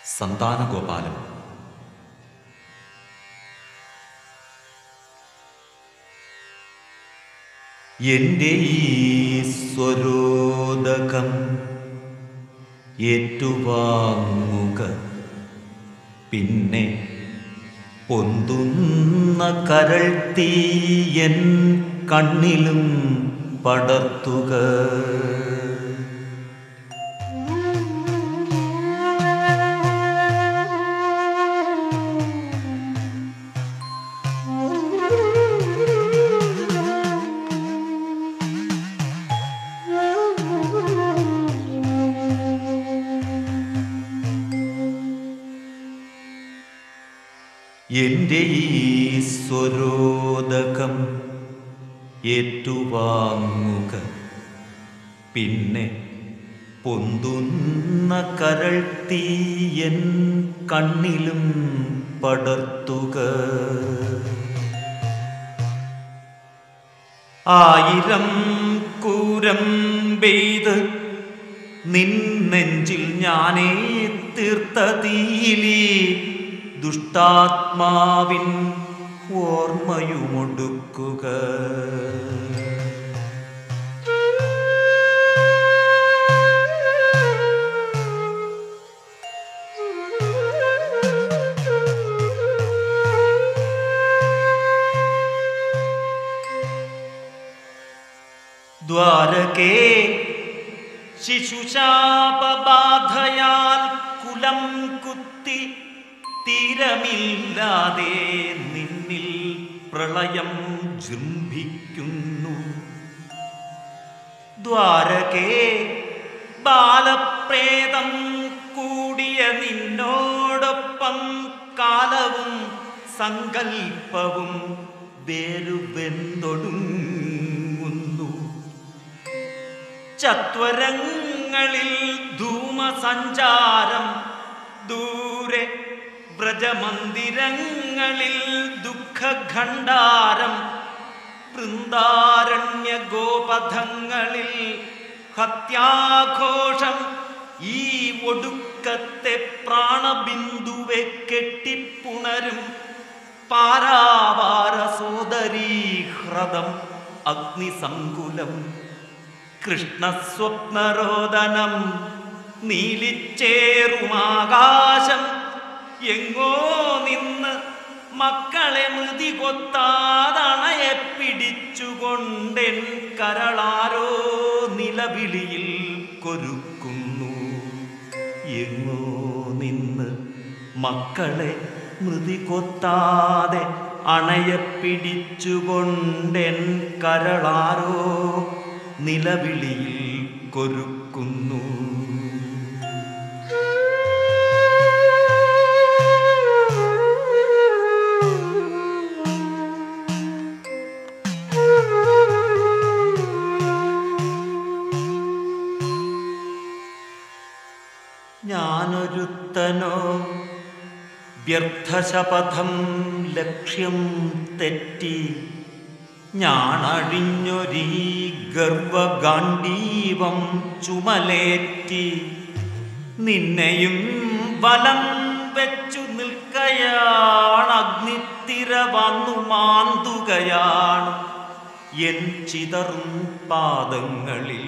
സന്താനഗോപാലം എന്റെ ഈശ്വരോദകം ഏറ്റുവാങ്ങുക പിന്നെ പൊന്തുന്ന കരൾ തീയൻ കണ്ണിലും പടർത്തുക എന്റെ ഈശ്വരോദകം ഏറ്റുവാങ്ങുക പിന്നെ പൊന്തുന്ന കരൾ തീയൻ കണ്ണിലും പടർത്തുക ആയിരം കൂരം പെയ്ത് നിന്നെഞ്ചിൽ ഞാനേ തീർത്ത തീയിലി ദുഷ്ടാത്മാവിൻ ഓർമ്മയുമൊടുക്കുക ദ്വാരകേ ശിശുശാപബാധയാൽ കുലം കുത്തി തീരമില്ലാതെ നിന്നിൽ പ്രളയം ജൃംഭിക്കുന്നു ദ്വാരകേ ബാലപ്രേതം കൂടിയ നിന്നോടൊപ്പം കാലവും സങ്കൽപ്പവും വേരുവെന്തൊടുങ്ങുന്നു ചത്വരങ്ങളിൽ ധൂമസഞ്ചാരം ദൂരെ വ്രജമന്ദിരങ്ങളിൽ ദുഃഖഖണ്ഡാരം വൃന്ദാരണ്യ ഗോപഥങ്ങളിൽ ഹത്യാഘോഷം ഈ ഒടുക്കത്തെ പ്രാണബിന്ദുവെ കെട്ടിപ്പുണരും പാരാവാര സോദരീ ഹ്രദം അഗ്നിസങ്കുലം കൃഷ്ണസ്വപ്നരോദനം നീലിച്ചേറുമാകാശം എങ്ങോ നിന്ന് മക്കളെ മൃതി കൊത്താതണയെ പിടിച്ചുകൊണ്ടെൻ കരളാരോ നിലവിളിയിൽ കൊരുക്കുന്നു എങ്ങോ നിന്ന് മക്കളെ മൃതി കൊത്താതെ അണയെ പിടിച്ചുകൊണ്ടെൻ കരളാരോ നിലവിളിയിൽ കൊരുക്കുന്നു ഞാനൊരുത്തനോ വ്യർത്ഥശപഥം ലക്ഷ്യം തെറ്റി ഞാണഴിഞ്ഞൊരീ ഗർവഗാണ്ഡീവം ചുമലേറ്റി നിന്നെയും വലം വെച്ചു നിൽക്കയാണ് അഗ്നിത്തിര വന്നു മാന്തുകയാണ് എൻ ചിതറും പാദങ്ങളിൽ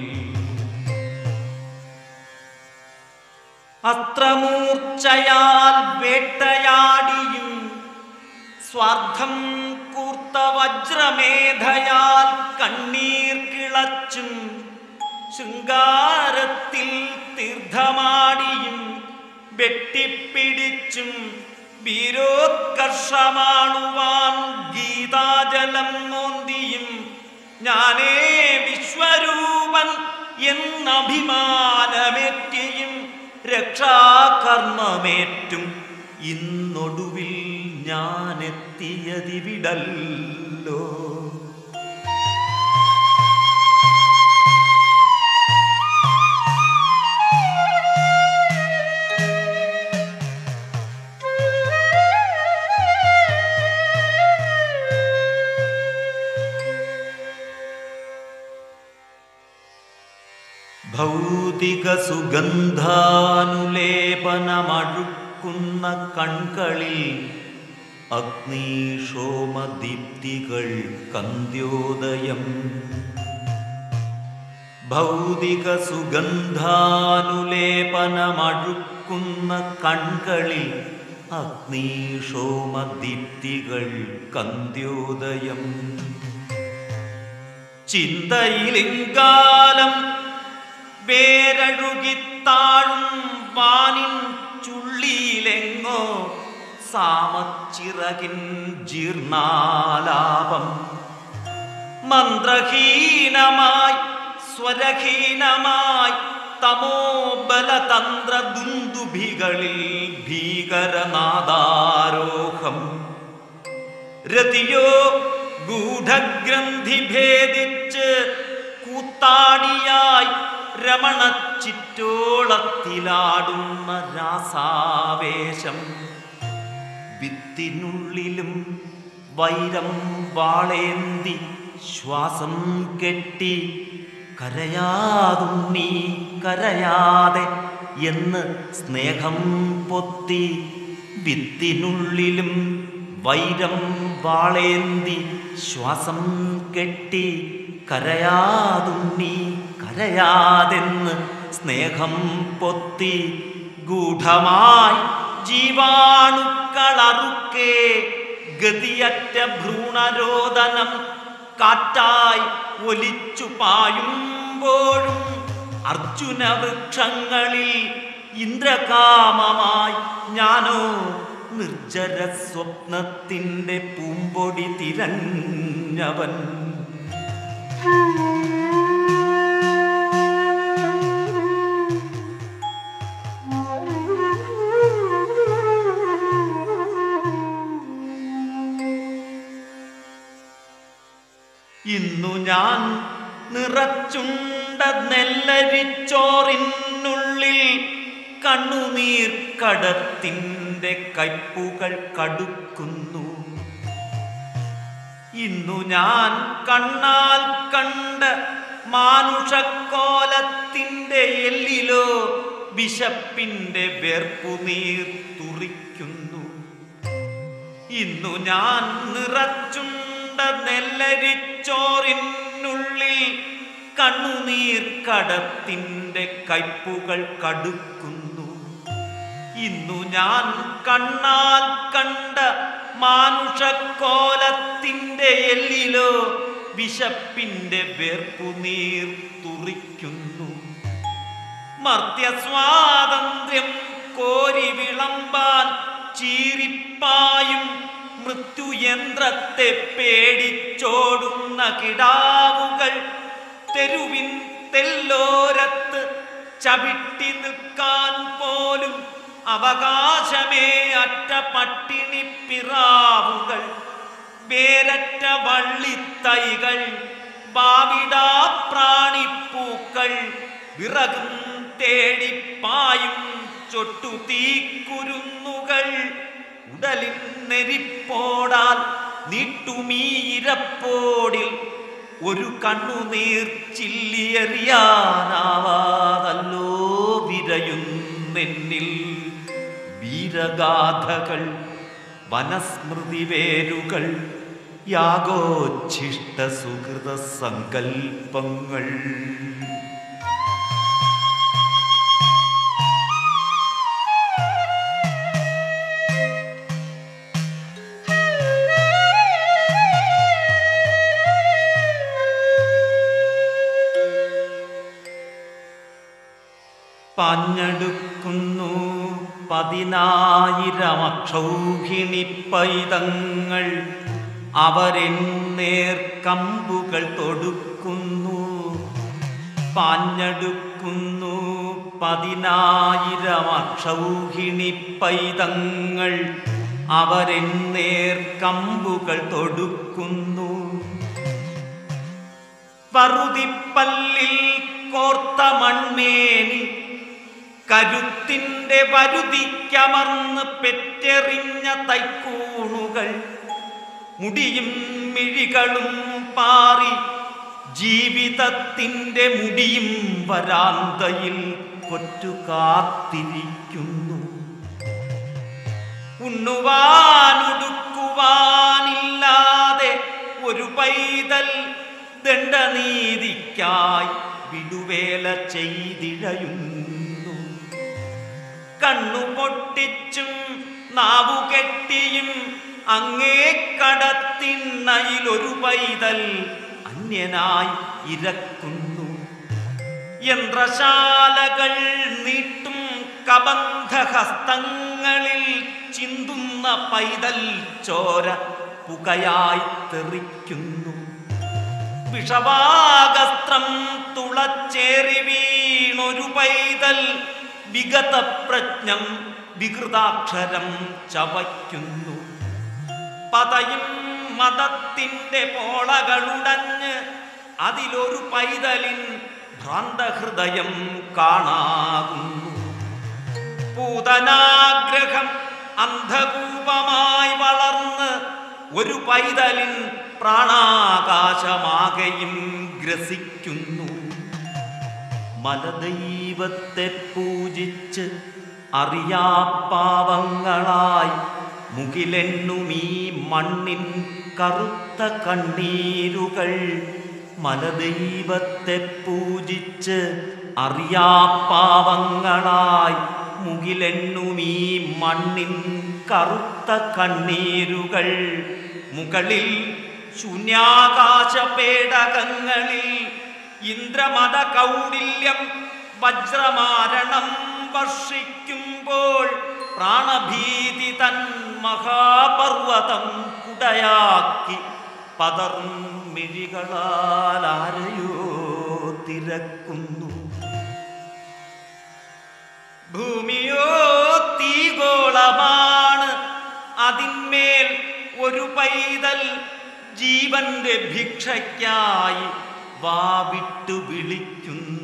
അസ്ത്രമൂർച്ചയാൽ വേട്ടയാടിയും സ്വാർത്ഥം കൂർത്ത വജ്രമേധയാൽ കണ്ണീർ കിളച്ചും ശൃംഗാരത്തിൽ തീർത്ഥമാടിയും വെട്ടിപ്പിടിച്ചും വീരോത്കർഷമാണുവാൻ ഗീതാജലം മോന്തിയും ഞാനേ വിശ്വരൂപൻ എന്നഭിമാനമേറ്റിയും രക്ഷാകർമ്മമേറ്റും ഇന്നൊടുവിൽ ഞാനെത്തിയതിവിടല്ലോ ഭൗതിക സുഗന്ധാനുലേപനമഴുക്ക അറുക്കുന്ന കൺകളിൽ അഗ്നിശോമദീപ്തികൾ കന്ത്യോദയം ഭൗതിക സുഗന്ധാനുലേപനമഴുക്കുന്ന കൺകളിൽ അഗ്നിശോമദീപ്തികൾ കന്ത്യോദയം ചിന്തയിലിങ്കാലം വേരഴുകിത്താഴും വാനിൻ ചുള്ളിയിലെങ്ങോ സാമച്ചിറകിൻ ജീർണാലാപം മന്ത്രഹീനമായി സ്വരഹീനമായി തമോബലതന്ത്ര ദുന്ദുഭികളിൽ ഭീകരനാദാരോഹം രതിയോ ഗൂഢഗ്രന്ഥി ഭേദിച്ച് കൂത്താടിയായി രമണ ചിറ്റോളത്തിലാടുന്ന രാസാവേശം വിത്തിനുള്ളിലും വൈരം വാളേന്തി ശ്വാസം കെട്ടി കരയാതുണ്ണി കരയാതെ എന്ന് സ്നേഹം പൊത്തി വിത്തിനുള്ളിലും വൈരം വാളേന്തി ശ്വാസം കെട്ടി കരയാതുണ്ണി കരയാതെന്ന് സ്നേഹം പൊത്തി ഗൂഢമായി ജീവാണുക്കളറുക്കേ ഗതിയറ്റ ഭ്രൂണരോദനം കാറ്റായി ഒലിച്ചു പായുമ്പോഴും അർജുന വൃക്ഷങ്ങളിൽ ഇന്ദ്രകാമമായി ഞാനോ നിർജ്ജര സ്വപ്നത്തിൻ്റെ പൂമ്പൊടി തിരഞ്ഞവൻ ഇന്നു ഞാൻ നിറച്ചുണ്ട നെല്ലരിച്ചോറിനുള്ളിൽ കണ്ണുനീർ കടത്തിൻ്റെ കയ്പുകൾ കടുക്കുന്നു ഇന്നു ഞാൻ കണ്ണാൽ കണ്ട മാനുഷക്കോലത്തിൻ്റെ എല്ലിലോ വിശപ്പിൻ്റെ വേർപ്പുനീർ തുറിക്കുന്നു ഇന്നു ഞാൻ നിറച്ചുണ്ട നെല്ലരിച്ചോറിനുള്ളിൽ കണ്ണുനീർ കടത്തിൻ്റെ കയ്പുകൾ കടുക്കുന്നു ഇന്നു ഞാൻ കണ്ണാൽ കണ്ട മാനുഷക്കോലത്തിൻ്റെ എല്ലിലോ വിശപ്പിൻ്റെ വേർപ്പുനീർ തുറിക്കുന്നു മർത്യസ്വാതന്ത്ര്യം കോരി വിളമ്പാൻ ചീറിപ്പായും മൃത്യുയന്ത്രത്തെ പേടിച്ചോടുന്ന കിടാവുകൾ തെരുവിൻ തെല്ലോരത്ത് ചവിട്ടി നിൽക്കാൻ പോലും അവകാശമേ അറ്റ പട്ടിണി പിറാവുകൾ വേരറ്റ വള്ളിത്തൈകൾ ബാവിടാ പ്രാണിപ്പൂക്കൾ വിറകും തേടിപ്പായും ചൊട്ടു തീക്കുരുന്നുകൾ ഉടലിൻ നെരിപ്പോടാൽ നീട്ടുമീ ഇരപ്പോടിൽ ഒരു കണ്ണുനീർ ചില്ലിയെറിയാനാവാതല്ലോ വിരയുന്നെന്നിൽ വീരഗാഥകൾ വനസ്മൃതി വേരുകൾ യാഗോച്ഛിഷ്ട സുഹൃത സങ്കൽപ്പങ്ങൾ പാഞ്ഞെടുക്കുന്നു പതിനായിരം അക്ഷൗഹിണി പൈതങ്ങൾ അവരെന്നേർ കമ്പുകൾ തൊടുക്കുന്നു പാഞ്ഞെടുക്കുന്നു പതിനായിരം അക്ഷൗഹിണി പൈതങ്ങൾ അവരെന്നേർ കമ്പുകൾ തൊടുക്കുന്നു വറുതിപ്പല്ലിൽ കോർത്ത മൺമേനി കരുത്തിൻ്റെ വരുതിക്കമർന്ന് പെറ്റെറിഞ്ഞ തൈക്കൂണുകൾ മുടിയും മിഴികളും പാറി ജീവിതത്തിൻ്റെ മുടിയും വരാന്തയിൽ കൊറ്റു കാത്തിരിക്കുന്നു ഉണ്ണുവാനുടുക്കുവാനില്ലാതെ ഒരു പൈതൽ ദണ്ഡനീതിക്കായി വിടുവേല ചെയ്തിഴയുന്നു കണ്ണു പൊട്ടിച്ചും നാവു കെട്ടിയും അങ്ങേ കടത്തിണ്ണയിലൊരു പൈതൽ അന്യനായി ഇരക്കുന്നു യന്ത്രശാലകൾ നീട്ടും കബന്ധഹസ്തങ്ങളിൽ ചിന്തുന്ന പൈതൽ ചോര പുകയായി തെറിക്കുന്നു വിഷവാഗസ്ത്രം തുളച്ചേറി വീണൊരു പൈതൽ വിഗത പ്രജ്ഞം വികൃതാക്ഷരം ചവയ്ക്കുന്നു പതയും മതത്തിന്റെ പോളകളുടഞ്ഞ് അതിലൊരു പൈതലിൻ ഭ്രാന്തഹൃദയം കാണാകുന്നു പൂതനാഗ്രഹം അന്ധകൂപമായി വളർന്ന് ഒരു പൈതലിൻ പ്രാണാകാശമാകെയും ഗ്രസിക്കുന്നു മലദൈവത്തെ പൂജിച്ച് അറിയാപ്പാവങ്ങളായി മുകിലെണ്ണുമീ മണ്ണിൻ കറുത്ത കണ്ണീരുകൾ മലദൈവത്തെ പൂജിച്ച് അറിയാപ്പാവങ്ങളായി മുകിലെണ്ണുമീ മണ്ണിൻ കറുത്ത കണ്ണീരുകൾ മുകളിൽ ശൂന്യാകാശ പേടകങ്ങളിൽ ഇന്ദ്രമത കൗടില്യം വജ്രമാരണം വർഷിക്കുമ്പോൾ പ്രാണഭീതി തൻ മഹാപർവതം കുടയാക്കി പതറും മിഴികളാൽ ആരെയോ തിരക്കുന്നു ഭൂമിയോ തീഗോളമാണ് അതിന്മേൽ ഒരു പൈതൽ ജീവന്റെ ഭിക്ഷയ്ക്കായി വാവിട്ടു വിളിക്കുന്നു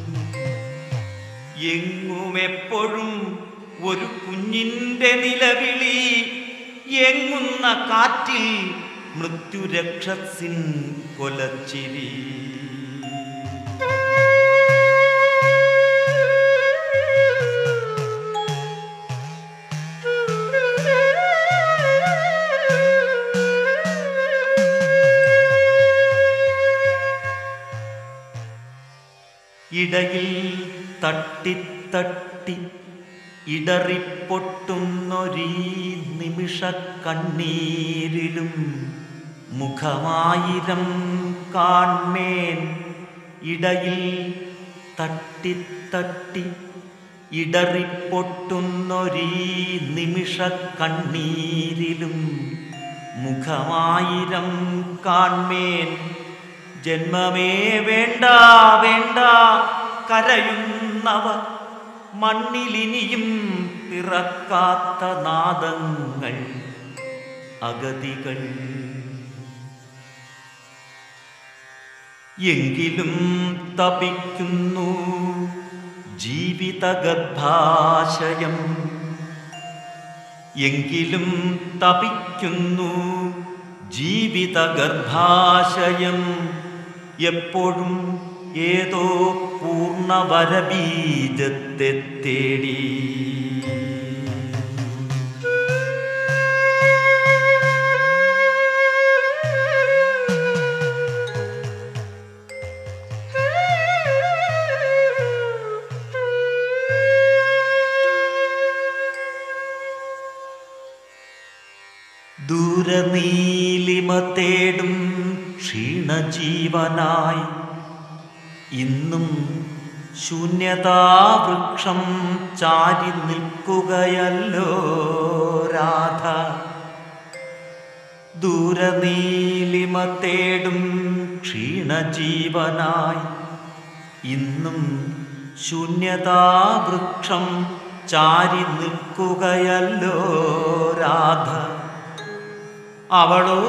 എങ്ങുമെപ്പോഴും ഒരു കുഞ്ഞിന്റെ നിലവിളി എങ്ങുന്ന കാറ്റിൽ മൃത്യുരക്ഷസിൻ കൊലച്ചിരി ഇടയിൽ തട്ടിത്തട്ടി ഇടറിപ്പൊട്ടുന്നൊരീ നിമിഷ കണ്ണീരിലും മുഖമായിരം കാൺമേൻ ഇടയിൽ തട്ടിത്തട്ടി ഇടറിപ്പൊട്ടുന്നൊരീ നിമിഷ കണ്ണീരിലും മുഖമായിരം കാൺമേൻ ജന്മമേ വേണ്ട വേണ്ട കരയുന്നവ മണ്ണിലിനിയും പിറക്കാത്ത നാദങ്ങൾ അഗതികൾ എങ്കിലും തപിക്കുന്നു ജീവിതഗർഭാശയം എങ്കിലും തപിക്കുന്നു ജീവിതഗർഭാശയം എപ്പോഴും ഏതോ പൂർണ്ണവരബീജത്തെ തേടി ദൂരനീലിമ തേടും ക്ഷീണജീവനായി ഇന്നും ശൂന്യതാവൃക്ഷം ചാരി നിൽക്കുകയല്ലോ രാധ ദൂരനീലിമ തേടും ക്ഷീണജീവനായി ഇന്നും ശൂന്യതാവൃക്ഷം ചാരി നിൽക്കുകയല്ലോ രാധ അവളോ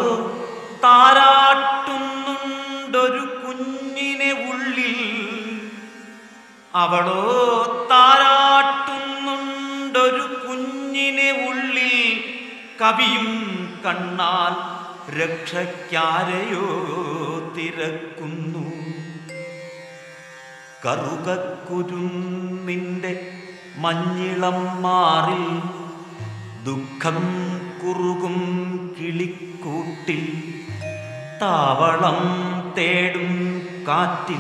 താരാട്ടുന്നുണ്ടൊരു കുഞ്ഞിനെ ഉള്ളിൽ അവളോ താരാട്ടുന്നുണ്ടൊരു കുഞ്ഞിനെ ഉള്ളിൽ കവിയും കണ്ണാൽ രക്ഷയ്ക്കാരെയോ തിരക്കുന്നു കറുകക്കുരുന്നിൻ്റെ മഞ്ഞിളം മാറിൽ ദുഃഖം കുറുകും കിളിക്കൂട്ടിൽ താവളം തേടും കാറ്റിൽ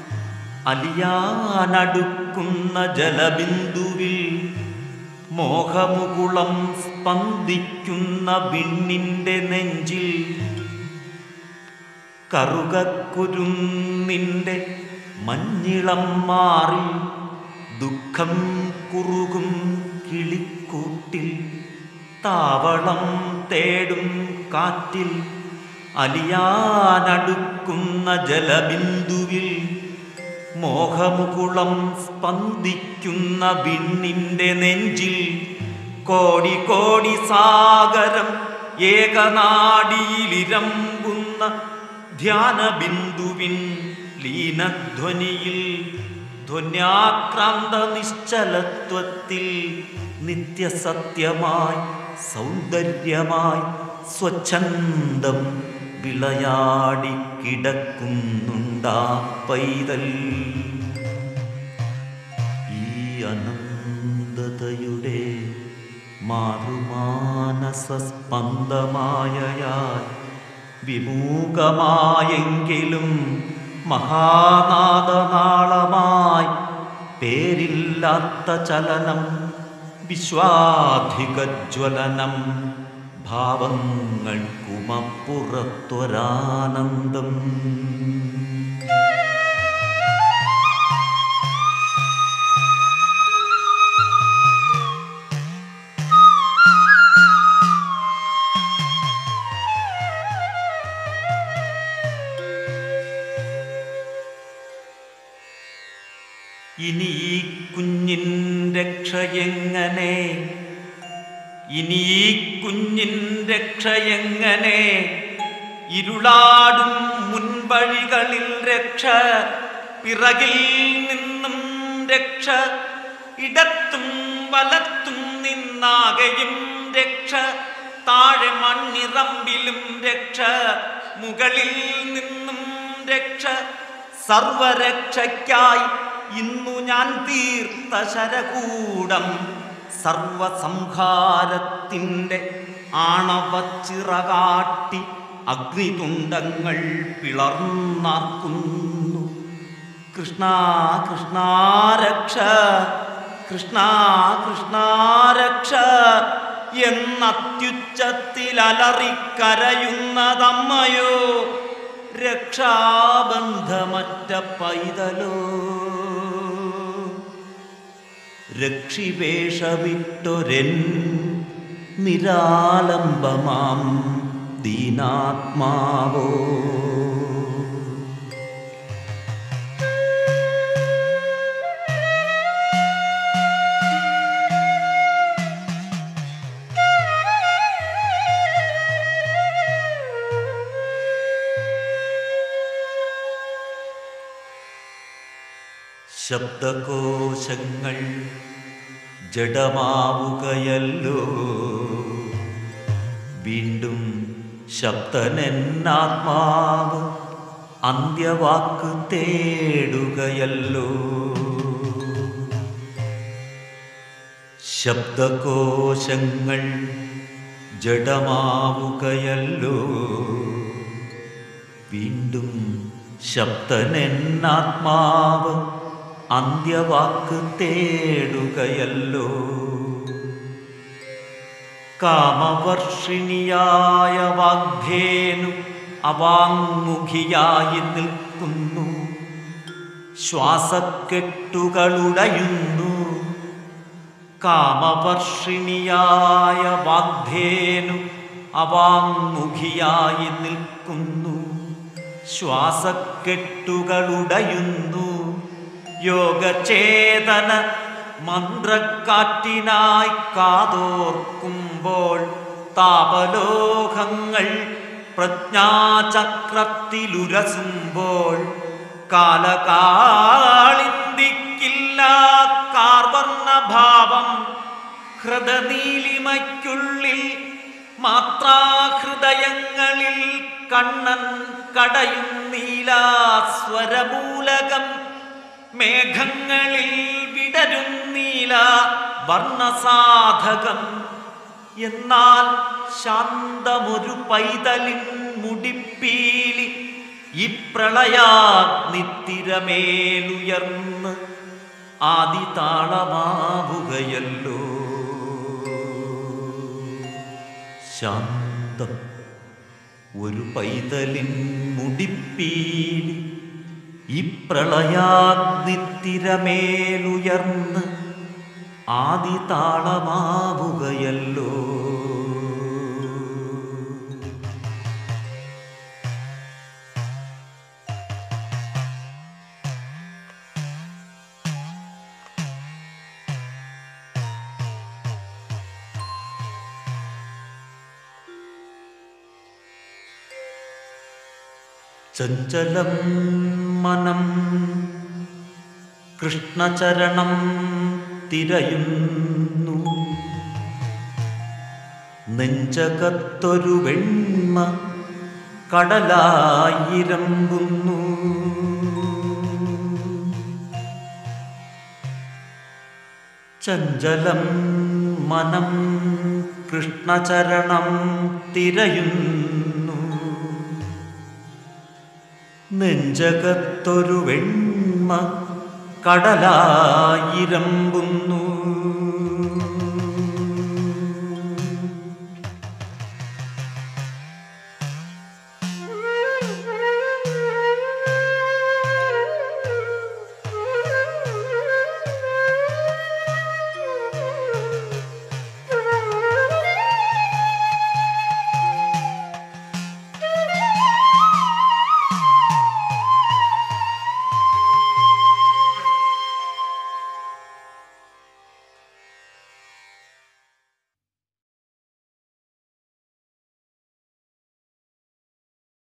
അലിയാനടുക്കുന്ന ജലബിന്ദുവിൽ മോഹമുകുളം സ്പന്ദിക്കുന്ന വിണ്ണിൻ്റെ നെഞ്ചിൽ കറുകക്കുരുന്നിൻ്റെ മഞ്ഞിളം മാറി ദുഃഖം കുറുകും കിളിക്കൂട്ടിൽ താവളം തേടും കാറ്റിൽ അലിയാനടുക്കുന്ന ജലബിന്ദുവിൽ മോഹമുകുളം സ്പന്ദിക്കുന്ന വിണ്ണിൻ്റെ നെഞ്ചിൽ കോടി കോടി സാഗരം ഏകനാടിയിലിരമ്പുന്ന ധ്യാനബിന്ദുവിൻ ലീനധ്വനിയിൽ ധ്വന്യാക്രാന്ത നിശ്ചലത്വത്തിൽ നിത്യസത്യമായി സൗന്ദര്യമായി സ്വച്ഛന്തം വിളയാടി കിടക്കുന്നുണ്ടാ പൈതൽ ഈ അനന്തതയുടെ മാറുമാനസ സ്പന്ദമായയായി വിമൂകമായെങ്കിലും മഹാനാദനാളമായി പേരില്ലാത്ത ചലനം വിശ്വാധികജ്വലനം ഭാവങ്ങൾക്കുമപ്പുറത്തൊരാനന്ദം ഇനി ഈ കുഞ്ഞിൻ രക്ഷയെങ്ങനെ ഇനി ഈ കുഞ്ഞിൻ രക്ഷയെങ്ങനെ ഇരുളാടും മുൻവഴികളിൽ രക്ഷ പിറകിൽ നിന്നും രക്ഷ ഇടത്തും വലത്തും നിന്നാകെയും രക്ഷ താഴെ മണ്ണിറമ്പിലും രക്ഷ മുകളിൽ നിന്നും രക്ഷ സർവരക്ഷയ്ക്കായി ഇന്നു ഞാൻ തീർത്ത ശരകൂടം സർവസംഹാരത്തിൻ്റെ ആണവച്ചിറകാട്ടി അഗ്നിതുണ്ടങ്ങൾ പിളർന്നാർക്കുന്നു കൃഷ്ണ കൃഷ്ണ രക്ഷ കൃഷ്ണ കൃഷ്ണ രക്ഷ എന്നത്യുച്ചത്തിൽ അലറിക്കരയുന്നതമ്മയോ രക്ഷാബന്ധമറ്റ പൈതലോ രക്ഷിവേഷവിട്ടൊരൻ നിരാലംബമാം ദീനാത്മാവോ ശബ്ദകോശങ്ങൾ ജഡമാവുകയല്ലോ വീണ്ടും ശബ്ദനെന്നാത്മാവ് അന്ത്യവാക്ക് തേടുകയല്ലോ ശബ്ദകോശങ്ങൾ ജഡമാവുകയല്ലോ വീണ്ടും ശബ്ദനെന്നാത്മാവ് അന്ത്യവാക്ക് തേടുകയല്ലോ കാമവർഷിണിയായ വാഗ്ധേനു അവാങ്മുഖിയായി നിൽക്കുന്നു ശ്വാസക്കെട്ടുകളുടയുന്നു കാമവർഷിണിയായ വാഗ്ധേനു അവാങ്മുഖിയായി നിൽക്കുന്നു ശ്വാസക്കെട്ടുകളുടയുന്നു യോഗചേതന മന്ത്രക്കാറ്റിനായി കാതോർക്കുമ്പോൾ താപലോകങ്ങൾ പ്രജ്ഞാചക്രത്തിലുരസുമ്പോൾ കാലകാളിന്തിക്കില്ല കാർവർണഭാവം ഹൃദനീലിമയ്ക്കുള്ളിൽ മാത്രാഹൃദയങ്ങളിൽ കണ്ണൻ കടയും നീലാസ്വരമൂലകം മേഘങ്ങളിൽ വിടരും നീല വർണ്ണസാധകം എന്നാൽ ശാന്തമൊരു പൈതലിൻ മുടിപ്പീലി ഈ പ്രളയാഗ്നിത്തിരമേലുയർന്ന് ആദിതാളമാവുകയല്ലോ ശാന്തം ഒരു പൈതലിൻ മുടിപ്പീലി ഈ പ്രളയാഗ്നിത്തിരമേലുയർന്ന് ആദിതാളമാവുകയല്ലോ ചഞ്ചലം മനം കൃഷ്ണചരണം തിരയുന്നു നെഞ്ചകത്തൊരു വെണ്മ കടലായിരമ്പുന്നു ചഞ്ചലം മനം കൃഷ്ണചരണം തിരയുന്നു നെഞ്ചകത്തൊരു വെണ്മ കടലായിരമ്പുന്നു